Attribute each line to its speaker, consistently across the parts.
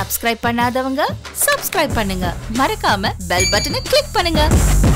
Speaker 1: Subscribe பண்ணாதவங்க subscribe பண்ணுங்க மறக்காம பெல் பட்டனை கிளிக் பண்ணுங்க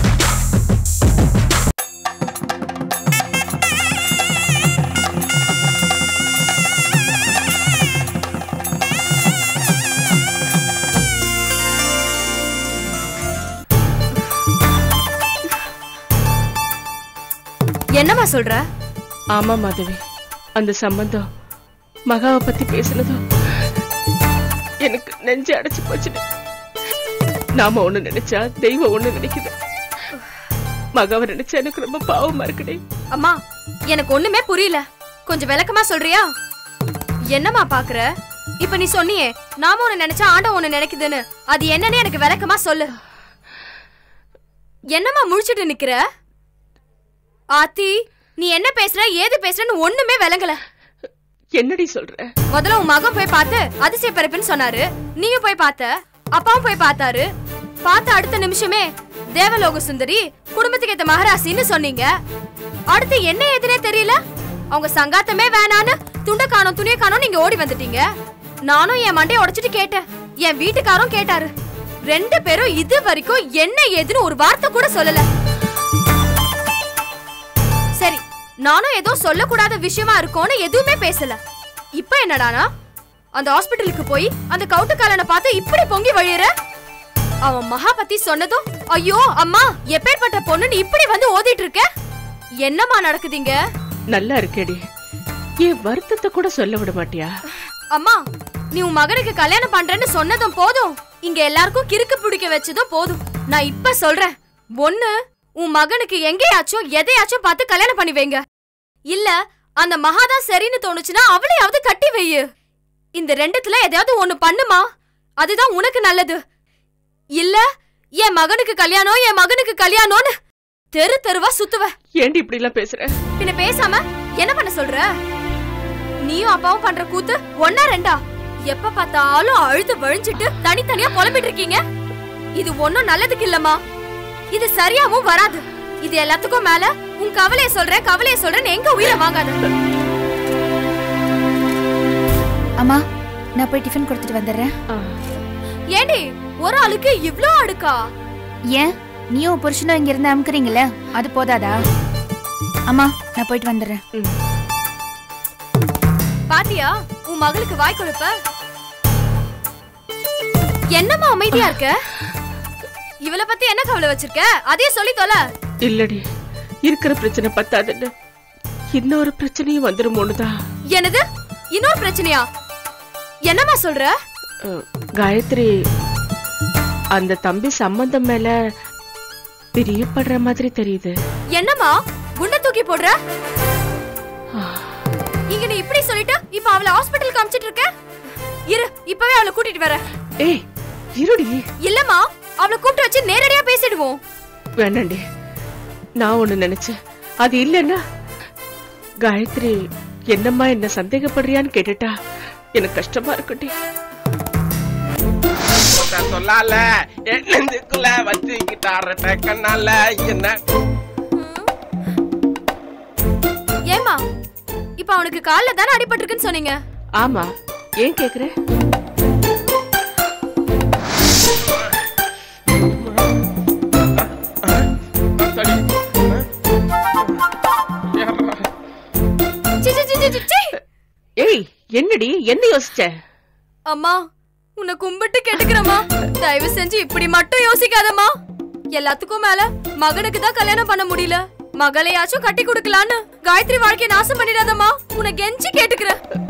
Speaker 2: என்னம்மா சொல்ற
Speaker 3: ஆமா மாதவி அந்த சம்பந்தம் மகாவை பத்தி பேசுனதும் எனக்கு நெஞ்சு அடைச்சு போச்சுடு நாம ஒண்ணு நினைச்சா தெய்வம் ஒண்ணு நினைக்குது மகாவை நினைச்சா எனக்கு ரொம்ப பாவமா இருக்குடே
Speaker 2: அம்மா எனக்கு ஒண்ணுமே புரியல கொஞ்சம் விளக்கமா சொல்றியா என்னம்மா பாக்குற இப்ப நீ சொன்னியே நாம ஒண்ணு நினைச்சா ஆண்ட ஒண்ணு நினைக்குதுன்னு அது என்னன்னு எனக்கு விளக்கமா சொல்லு என்னம்மா முழிச்சிட்டு நிக்கிற ஆத்தி நீ என்ன பேசுற ஏது பேசுறன்னு ஒண்ணுமே விளங்கல
Speaker 3: என்னடி சொல்ற
Speaker 2: முதல்ல உன் மகன் போய் பார்த்து அதிசய பிறப்புன்னு சொன்னாரு நீயும் போய் பார்த்த அப்பாவும் போய் பார்த்தாரு பார்த்த அடுத்த நிமிஷமே தேவலோக சுந்தரி குடும்பத்துக்கு ஏத்த மகராசின்னு சொன்னீங்க அடுத்து என்ன ஏதுனே தெரியல அவங்க சங்காத்தமே வேணான்னு துண்ட காணோம் துணிய காணோம் நீங்க ஓடி வந்துட்டீங்க நானும் என் மண்டையை உடைச்சிட்டு கேட்டேன் என் வீட்டுக்காரும் கேட்டாரு ரெண்டு பேரும் இது வரைக்கும் என்ன ஏதுன்னு ஒரு வார்த்தை கூட சொல்லல சரி நானும் ஏதோ சொல்லக்கூடாத விஷயமா இருக்கும்னு எதுவுமே பேசல இப்ப என்னடானா அந்த ஹாஸ்பிட்டலுக்கு போய் அந்த கவுட்டுக்காரனை பார்த்து இப்படி பொங்கி வழியற அவன் மகா பத்தி சொன்னதும் ஐயோ அம்மா எப்பேற்பட்ட பொண்ணுன்னு இப்படி வந்து ஓதிட்டு இருக்க என்னம்மா நடக்குதுங்க
Speaker 3: நல்லா இருக்கேடி என் வருத்தத்தை கூட சொல்ல விட மாட்டியா
Speaker 2: அம்மா நீ உன் மகனுக்கு கல்யாணம் பண்றேன்னு சொன்னதும் போதும் இங்க எல்லாருக்கும் கிறுக்கு பிடிக்க வச்சதும் போதும் நான் இப்ப சொல்றேன் ஒண்ணு உன் மகனுக்கு எங்கேயாச்சும் எதையாச்சும் பார்த்து கல்யாணம் பண்ணி வைங்க இல்ல அந்த மகாதான் சரின்னு தோணுச்சுன்னா அவளையாவது கட்டி வையு இந்த ரெண்டுத்துல எதையாவது ஒண்ணு பண்ணுமா அதுதான் உனக்கு நல்லது இல்ல என் மகனுக்கு கல்யாணம் என் மகனுக்கு கல்யாணம்னு தெரு தெருவா சுத்துவ
Speaker 3: ஏண்டி இப்படி எல்லாம் பேசுற
Speaker 2: பின்ன பேசாம என்ன பண்ண சொல்ற நீயும் அப்பாவும் பண்ற கூத்து ஒன்னா ரெண்டா எப்ப பார்த்தாலும் அழுது வழிஞ்சிட்டு தனித்தனியா புலம்பிட்டு இருக்கீங்க இது ஒண்ணும் நல்லதுக்கு இல்லம்மா இது சரியாவும் வராது இது எல்லாத்துக்கும் மேல உன் கவலைய சொல்றேன் கவலைய சொல்றேன் எங்க உயிரை வாங்காத
Speaker 4: அம்மா நான் போய் டிஃபன் கொடுத்துட்டு வந்துடுறேன்
Speaker 3: ஆ,
Speaker 2: ஏண்டி ஒரு ஆளுக்கு இவ்ளோ அடுக்கா
Speaker 4: ஏன் நீயும் உன் புருஷனும் இங்க இருந்து அமுக்குறீங்களே அது போதாதா அம்மா நான் போயிட்டு வந்துடுறேன்
Speaker 3: ம்.
Speaker 2: பாத்தியா உன் மகளுக்கு வாய் கொடுப்ப என்னம்மா அமைதியா இருக்க இவள பத்தி என்ன கவலை வச்சிருக்க அதே சொல்லி தொலை
Speaker 3: இல்லடி இருக்கிற பிரச்சனை பத்தாதுன்னு இன்னொரு பிரச்சனையும் வந்துருமோன்னுதான்
Speaker 2: என்னது இன்னொரு பிரச்சனையா என்னம்மா சொல்ற
Speaker 3: அஹ், காயத்ரி அந்த தம்பி சம்பந்தம் மேல பிரியப்படுற மாதிரி தெரியுது
Speaker 2: என்னம்மா குண்ட தூக்கி போடுற இங்க நீ இப்படி சொல்லிட்டு இப்ப அவளை ஹாஸ்பிட்டலுக்கு அனுப்பிச்சிட்டு இருக்க இரு இப்பவே அவளை கூட்டிட்டு வர
Speaker 3: ஏய் இருடி
Speaker 2: இல்லம்மா அவளை கூப்பிட்டு வச்சு நேரடியா பேசிடுவோம்
Speaker 3: வேண்டாண்டி நான் ஒண்ணு நினைச்சேன் அது இல்லைன்னா காயத்ரி என்னம்மா என்ன சந்தேகப்படுறியான்னு கேட்டுட்டா எனக்கு கஷ்டமா இருக்குடி
Speaker 5: நான் சொல்லால என்னதுக்குள்ள வச்சுக்கிட்டாரட்ட கண்ணால என்ன
Speaker 2: ஏமா இப்ப அவனுக்கு கால்ல தானே அடிபட்டிருக்குன்னு சொன்னீங்க
Speaker 3: ஆமா ஏன் கேக்குற
Speaker 5: சரி
Speaker 2: சி, சி, சி, சி, சி, சி.
Speaker 3: ஏய் என்னடி என்ன யோசிச்ச
Speaker 2: அம்மா உன்னை கும்பிட்டு கேட்டுக்கிறேம்மா தயவு செஞ்சு இப்படி மட்டும் யோசிக்காதம்மா எல்லாத்துக்கும் மேல மகனுக்கு தான் கல்யாணம் பண்ண முடியல மகளையாச்சும் கட்டி கொடுக்கலான்னு காயத்ரி வாழ்க்கைய நாசம் பண்ணிடாதம்மா உன்னை கெஞ்சி கேட்டுக்கிறேன்